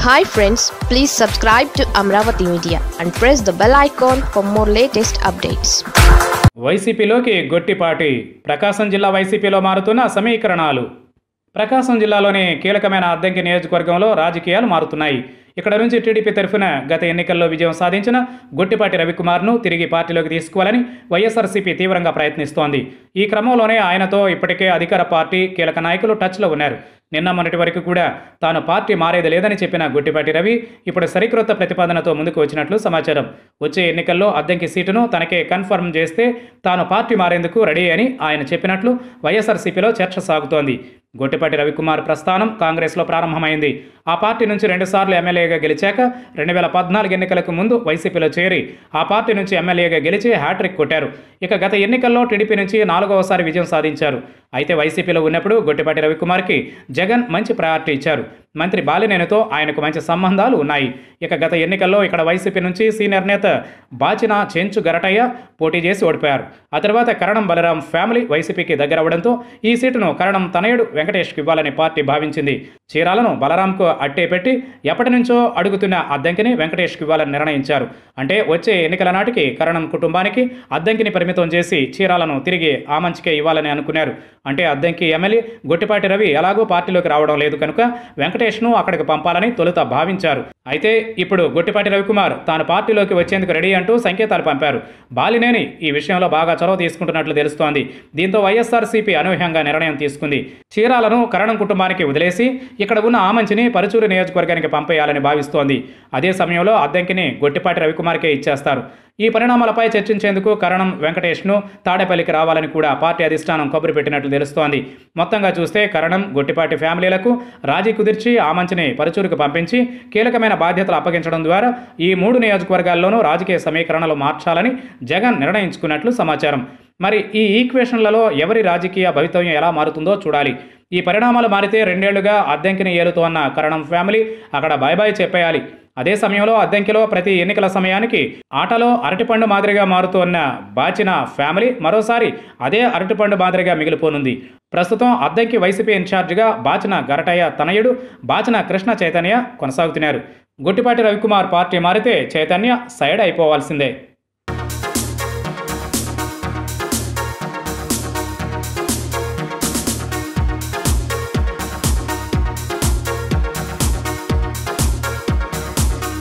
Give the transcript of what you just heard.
hi friends please subscribe to Amaravati media and press the bell icon for more latest updates వైసీపీలోకి గొట్టిపాటి ప్రకాశం జిల్లా వైసీపీలో మారుతున్న సమీకరణాలు ప్రకాశం జిల్లాలోని కీలకమైన అద్దంకి నియోజకవర్గంలో రాజకీయాలు మారుతున్నాయి ఇక్కడ నుంచి టీడీపీ తరఫున గత ఎన్నికల్లో విజయం సాధించిన గొట్టిపాటి రవికుమార్ను తిరిగి పార్టీలోకి తీసుకోవాలని వైఎస్ఆర్సీపీ తీవ్రంగా ప్రయత్నిస్తోంది ఈ క్రమంలోనే ఆయనతో ఇప్పటికే అధికార పార్టీ కీలక నాయకులు టచ్లో ఉన్నారు నిన్న మొన్నటి వరకు కూడా తాను పార్టీ మారేది లేదని చెప్పిన గొట్టిపాటి రవి ఇప్పుడు సరికొత్త ప్రతిపాదనతో ముందుకు వచ్చినట్లు సమాచారం వచ్చే ఎన్నికల్లో అద్దంకి సీటును తనకే కన్ఫర్మ్ చేస్తే తాను పార్టీ మారేందుకు రెడీ అని ఆయన చెప్పినట్లు వైఎస్ఆర్సీపీలో చర్చ సాగుతోంది గొట్టిపాటి రవికుమార్ ప్రస్థానం కాంగ్రెస్లో ప్రారంభమైంది ఆ పార్టీ నుంచి రెండుసార్లు ఎమ్మెల్యేగా గెలిచాక రెండు వేల పద్నాలుగు ఎన్నికలకు ముందు వైసీపీలో చేరి ఆ పార్టీ నుంచి ఎమ్మెల్యేగా గెలిచి హ్యాట్రిక్ కొట్టారు ఇక గత ఎన్నికల్లో టీడీపీ నుంచి నాలుగవసారి విజయం సాధించారు అయితే వైసీపీలో ఉన్నప్పుడు గొట్టిపాటి రవికుమార్కి జగన్ మంచి ప్రయారిటీ ఇచ్చారు మంత్రి బాలినేనితో ఆయనకు మంచి సంబంధాలు ఉన్నాయి ఇక గత ఎన్నికల్లో ఇక్కడ వైసీపీ నుంచి సీనియర్ నేత బాచిన చెంచు గరటయ్య పోటీ చేసి ఓడిపోయారు ఆ తర్వాత కరణం బలరాం ఫ్యామిలీ వైసీపీకి దగ్గరవడంతో ఈ సీటును కరణం తనయుడు వెంకటేష్కి ఇవ్వాలని పార్టీ భావించింది చీరాలను బలరాంకు అట్టే పెట్టి ఎప్పటి నుంచో అడుగుతున్న అద్దంకిని వెంకటేష్కి ఇవ్వాలని నిర్ణయించారు అంటే వచ్చే ఎన్నికల నాటికి కరణం కుటుంబానికి అద్దంకిని పరిమితం చేసి చీరాలను తిరిగి ఆ మంచికే ఇవ్వాలని అనుకున్నారు అంటే అద్దంకి ఎమ్మెల్యే గొట్టిపాటి రవి ఎలాగో పార్టీలోకి రావడం లేదు కనుక వెంకటేష్ను అక్కడికి పంపాలని తొలుత భావించారు అయితే ఇప్పుడు గొట్టిపాటి రవికుమార్ తాను పార్టీలోకి వచ్చేందుకు రెడీ అంటూ సంకేతాలు పంపారు బాలినేని ఈ విషయంలో బాగా చొరవ తీసుకుంటున్నట్లు తెలుస్తోంది దీంతో వైఎస్ఆర్సీపీ అనూహ్యంగా నిర్ణయం తీసుకుంది చీరాలను కరణం కుటుంబానికి వదిలేసి ఇక్కడ ఉన్న ఆమంచిని పరుచూరు నియోజకవర్గానికి పంపేయాలని భావిస్తోంది అదే సమయంలో అద్దెంకిని గొట్టిపాటి రవికుమార్కే ఇచ్చేస్తారు ఈ పరిణామాలపై చర్చించేందుకు కరణం వెంకటేష్ను తాడేపల్లికి రావాలని కూడా పార్టీ అధిష్టానం కబురు పెట్టినట్లు తెలుస్తోంది మొత్తంగా చూస్తే కరణం గొట్టిపాటి ఫ్యామిలీలకు రాజీ కుదిర్చి ఆమంచిని పరుచూరుకు పంపించి కీలకమైన బాధ్యతలు అప్పగించడం ద్వారా ఈ మూడు నియోజకవర్గాల్లోనూ రాజకీయ సమీకరణలు మార్చాలని జగన్ నిర్ణయించుకున్నట్లు సమాచారం మరి ఈ ఈక్వేషన్లలో ఎవరి రాజకీయ భవితవ్యం ఎలా మారుతుందో చూడాలి ఈ పరిణామాలు మారితే రెండేళ్లుగా అద్దెంకిని ఏలుతోన్న కరణం ఫ్యామిలీ అక్కడ బాయ్ బాయ్ చెప్పేయాలి అదే సమయంలో అద్దెంకిలో ప్రతి ఎన్నికల సమయానికి ఆటలో అరటిపండు మాదిరిగా మారుతోన్న బాచిన ఫ్యామిలీ మరోసారి అదే అరటిపండు మాదిరిగా మిగిలిపోనుంది ప్రస్తుతం అద్దెంకి వైసీపీ ఇన్ఛార్జిగా బాచిన గరటయ్య తనయుడు బాచిన కృష్ణ చైతన్య కొనసాగుతున్నారు గుట్టిపాటి రవికుమార్ పార్టీ మారితే చైతన్య సైడ్ అయిపోవాల్సిందే